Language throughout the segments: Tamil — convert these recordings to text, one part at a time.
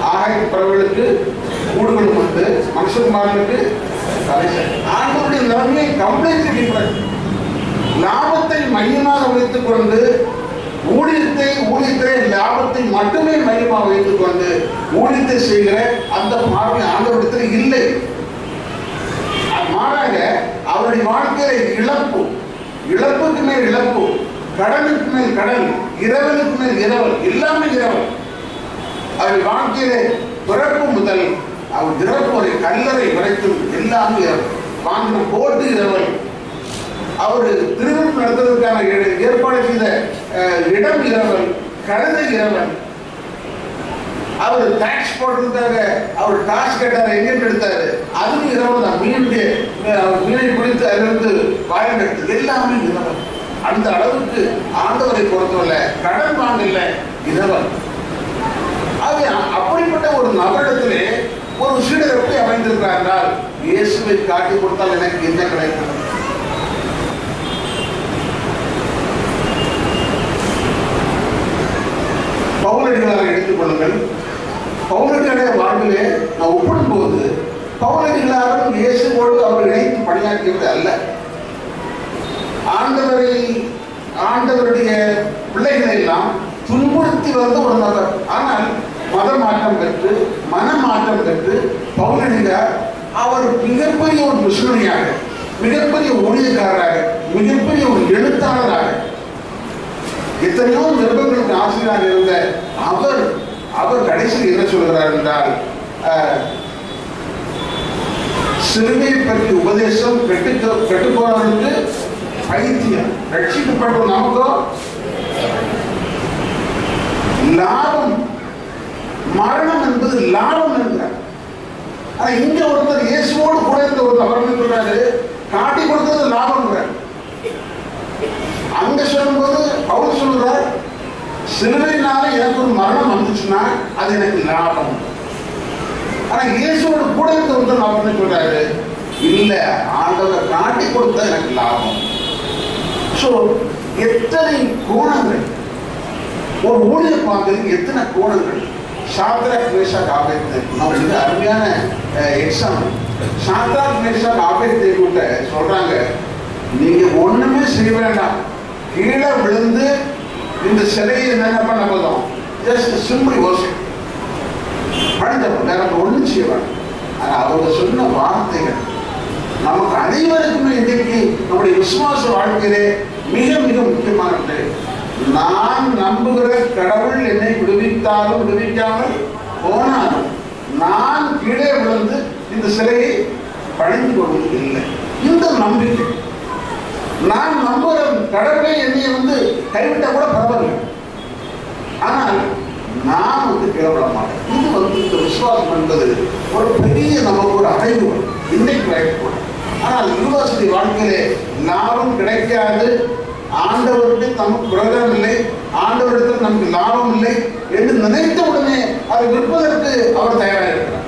ஆகாய பறவைகளுக்கு கூடுகளும் உண்டு மனுஷகுமாரனுக்கு தலைசை ஆண்டவருடைய நிலைமையை கம்ப்ளீட்லி டிஃபரண்ட் லாபத்தை மையமாக வைத்துக் கொண்டு ஊழியத்தை ஊழியத்திலே லாபத்தை மட்டுமே மையமாக வைத்துக் கொண்டு ஊழியத்தை செய்கிற அந்த பார்வை ஆண்டவரிடத்தில் இல்லை அது மாறாக அவருடைய வாழ்க்கையில இழப்பு இழப்புக்கு மேல் இழப்பு கடனுக்கு மேல் கடன் இரவலுக்கு மேல் இரவல் எல்லாமே இரவல் அவருடைய வாழ்க்கையிலே பிறப்பு முதல் அவர் இறப்பு வரை கல்லறை வரைக்கும் எல்லாமே இரவல் வாங்கின போட்டு இரவல் அவர் திருமணம் நடத்துவதற்கான ஏ- ஏற்பாடு செய்த அஹ், இடம் இரவல் கழுதை இரவல் அவர் டாக்ஸ் போடுறதுக்காக அவர் காசு கேட்டார் எங்க எடுத்தாரு அதுவும் இரவல் தான் மீனுடைய அஹ், மீனை பிடித்து அதிலிருந்து வாயம் எடுத்து எல்லாமே இரவல் அந்த அளவுக்கு ஆண்டவரை பொறுத்தவரை கடன் வாங்கல இரவல் ஆகவே அ- அப்படிப்பட்ட ஒரு நபரிடத்திலே ஒரு சீடர் எப்படி அமைந்திருக்கிறார் என்றால் இயேசுவை காட்டி கொடுத்தால் எனக்கு என்ன கிடைக்கும் பவுலடிகளாக எடுத்துக் கொள்ளுங்கள் பவுலடிகளுடைய வாழ்விலே நான் ஒப்பிடும்போது பவுலடிகளாரும் இயேசுவோடு அவர் இணைத்து பணியாற்றியது அல்ல ஆண்டவரை ஆண்டவருடைய பிள்ளைகளை எல்லாம் துன்புறுத்தி வந்த ஒரு நபர் ஆனால் மத மாற்றம் பெற்று மனமாற்றம் பெற்று பவுலடிகார் அவர் மிகப்பெரிய ஒரு மிஷனரியாக மிகப்பெரிய ஊழியக்காரராக மிகப்பெரிய ஒரு எழுத்தாளராக எத்தனையோ நிருபங்களுக்கு ஆசிரியராக இருந்த அவர் அவர் கடைசியில் என்ன சொல்கிறார் என்றால் அஹ், சிலுவையை பற்றி உபதேசம் கெட்டு கெட்டு போனவர்களுக்கு பைத்தியம் ரட்சிக்கப்பட்ட நமக்கோ லாபம் மரணம் என்பது லாபம் என்கிறார் ஆனா இங்க ஒருத்தர் இயேசுவோடு கூட இருந்த ஒரு நபர் என்ன சொல்றாரு காட்டி கொடுத்தது லாபம்ங்கிறார் அங்க சொல்லும்போது பவுல் சொல்றார் சிலுவையினால எனக்கு ஒரு மரணம் வந்துச்சுன்னா அது எனக்கு லாபம் ஆனா இயேசுவோட கூட இருந்த ஒருத்தர் அவர் என்ன சொல்றாரு இல்ல ஆண்டவர் காட்டி கொடுத்தா எனக்கு லாபம் சோ எத்தனை கோணங்கள் ஒரு ஊழிய பார்க்கறதுக்கு எத்தனை கோணங்கள் சாத்ராக் மேஷாக் ஆபேத்து நம்ம மிக அருமையான எக்ஸாம்பிள் சாத்ராக் மேஷாக் ஆபேத்தை கூட சொல்றாங்க நீங்க ஒண்ணுமே செய்ய வேண்டாம் கீழே விழுந்து இந்த சிலையை என்ன பண்ண போதும் ஜஸ்ட் சிம்பிள் யோசிக்கும் பழுந்தவன் வேற ஒண்ணும் செய்ய வேண்டாம் ஆனா அவங்க சொன்ன வார்த்தைகள் நமக்கு அனைவருக்குமே இன்றைக்கு நம்முடைய விசுவாச வாழ்க்கையிலே மிக மிக முக்கியமானது நான் நம்புகிற கடவுள் என்னை விடுவித்தாலும் விடுவிக்காமல் போனாலும் நான் கீழே விழுந்து இந்த சிலையை பணிந்து கொள்வது இல்லை இந்த நம்பிக்கை நான் நம்புகிற கடவுளே என்னை வந்து கைவிட்ட கூட பரவாயில்லை ஆனால் நான் வந்து கேவல மாட்டேன் இது வந்து இந்த விசுவாசம் என்பது ஒரு பெரிய நமக்கு ஒரு அடைவு இன்னைக்கு கிடைக்கக்கூடும் ஆனால் யூனிவர்சிட்டி வாழ்க்கையிலே லாபம் கிடைக்காது ஆண்டவருக்கு நமக்கு பிரயோஜனம் இல்லை ஆண்டவரிடத்தில் நமக்கு லாபம் இல்லை என்று நினைத்த உடனே அதை விற்பதற்கு அவர் தயாராக இருக்கிறார்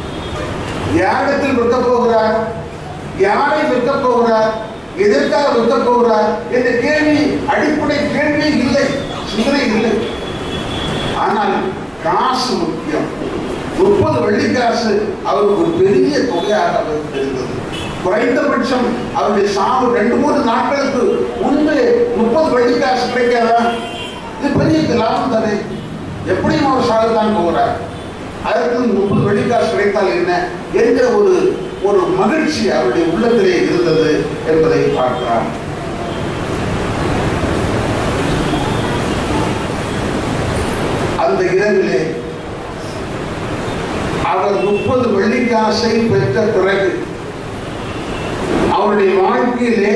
யாரிடத்தில் விற்க போகிறார் யாரை விற்க போகிறார் எதற்காக விற்க போகிறார் என்ற கேள்வி அடிப்படை கேள்வி இல்லை சிந்தனை இல்லை ஆனால் காசு முக்கியம் முப்பது வெள்ளிக்காசு அவருக்கு ஒரு பெரிய தொகையாக அவருக்கு இருந்தது குறைந்தபட்சம் அவருடைய சாவு ரெண்டு மூணு நாட்களுக்கு முன்பு முப்பது வெள்ளிக்காசு கிடைக்காதா இது பெரிய லாபம் தானே எப்படியும் அவர் சாகத்தான் போகிறார் அதற்கு முப்பது வெள்ளிக்காசு கிடைத்தால் என்ன என்கிற ஒரு ஒரு மகிழ்ச்சி அவருடைய உள்ளத்திலே இருந்தது என்பதை பார்க்கிறார் அந்த இரவிலே அவர் முப்பது வெள்ளிக்காசை பெற்ற பிறகு அவருடைய வாழ்க்கையிலே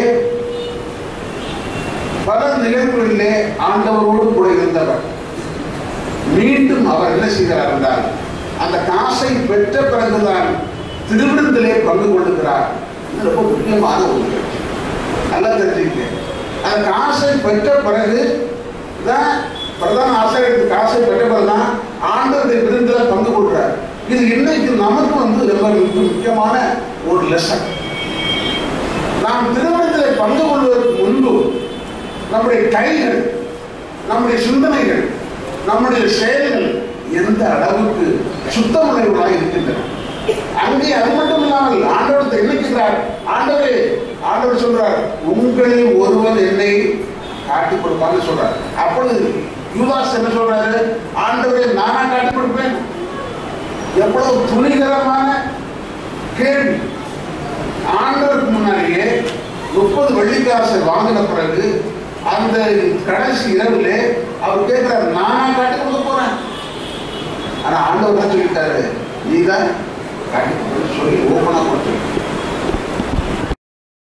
பல நிகழ்வுகளிலே ஆண்டவரோடு கூட இருந்தவர் மீண்டும் அவர் என்ன செய்கிறார் என்றால் அந்த காசை பெற்ற பிறகுதான் திருவிழந்திலே பங்கு கொள்ளுகிறார் இது ரொம்ப முக்கியமான ஒரு நிகழ்ச்சி நல்லா தெரிஞ்சுக்க அந்த காசை பெற்ற பிறகு தான் பிரதான ஆசிரியருக்கு காசை பெற்ற பிறகுதான் ஆண்டவருடைய விருந்தில பங்கு கொள்கிறார் இது இன்னைக்கு நமக்கு வந்து ரொம்ப மிக முக்கியமான ஒரு லெசன் நாம் திருமணத்தில் பங்கு கொள்வதற்கு முன்பு நம்முடைய கைகள் நம்முடைய சிந்தனைகள் நம்முடைய செயல்கள் எந்த அளவுக்கு சுத்தமுடையவர்களாக இருக்கின்றன அங்கே அது மட்டும் இல்லாமல் ஆண்டவர் எண்ணிக்கிறார் ஆண்டவரே ஆண்டவர் சொல்றார் உங்களில் ஒருவன் என்னை காட்டி கொடுப்பான்னு சொல்றார் அப்பொழுது யூதாஸ் என்ன சொல்றாரு ஆண்டவரே நானா காட்டி கொடுப்பேன் எவ்வளவு துணிகரமான கேள்வி ஆண்டவருக்கு முன்னாடியே முப்பது வெள்ளிக்காசை வாங்கின பிறகு அந்த கடைசி இரவுல அவர் கேட்கிறார் நானா காட்டி கொடுக்க போறேன் ஆனா ஆண்டவர் என்ன சொல்லிட்டாரு நீதான் காட்டி கொடுக்க சொல்லி ஓப்பனா கொடுத்து